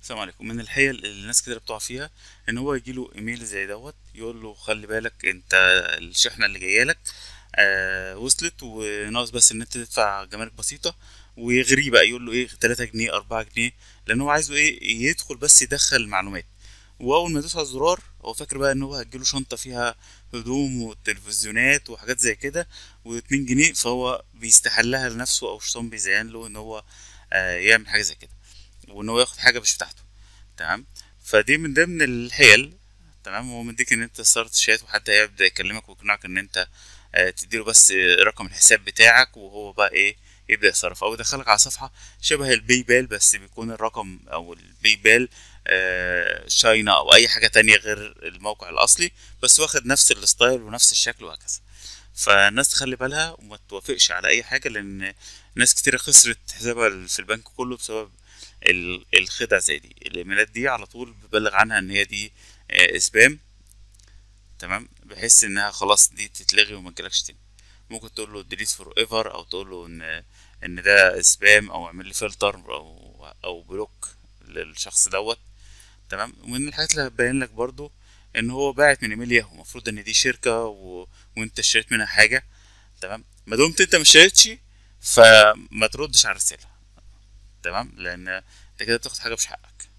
السلام عليكم من الحقيقة اللي الناس كتير بتقع فيها ان هو يجيله ايميل زي دوت يقول له خلي بالك انت الشحنة اللي جاية لك آه وصلت وناقص بس ان انت تدفع جمارك بسيطة ويغريه بقى يقول له ايه 3 جنيه 4 جنيه لان هو عايزه ايه يدخل بس يدخل المعلومات واول ما يدوس على الزرار هو فاكر بقى ان هو هتجيله شنطة فيها هدوم وتلفزيونات وحاجات زي كده واتنين جنيه فهو بيستحلها لنفسه او الشيطان بيزين له ان هو آه يعمل حاجة زي كده وان هو ياخد حاجه مش بتاعته تمام فدي من ضمن الحيل تمام هو مديك ان انت صارت شات وحتى هيبدا يكلمك ويقنعك ان انت آه، تديله بس رقم الحساب بتاعك وهو بقى ايه يبدا يصرف او يدخلك على صفحه شبه الباي بال بس بيكون الرقم او الباي بال آه، شاينا او اي حاجه تانية غير الموقع الاصلي بس واخد نفس الستايل ونفس الشكل وهكذا فالناس تخلي بالها وما توافقش على اي حاجه لان ناس كتير خسرت حسابها في البنك كله بسبب ال- الخدع زي دي الايميلات دي على طول ببلغ عنها ان هي دي آه، سبام تمام بحيث انها خلاص دي تتلغي وما تجيلكش تاني ممكن تقول له ديليت فور ايفر او تقول له ان ان ده سبام او اعمل لي فلتر او او بلوك للشخص دوت تمام ومن الحاجات اللي هتبين لك برضو ان هو باعت من ايميل ياهو المفروض ان دي شركه و... وانت اشتريت منها حاجه تمام ما دمت انت ما اشتريتش فما تردش على الرساله تمام لان انت كده بتاخد حاجه مش حقك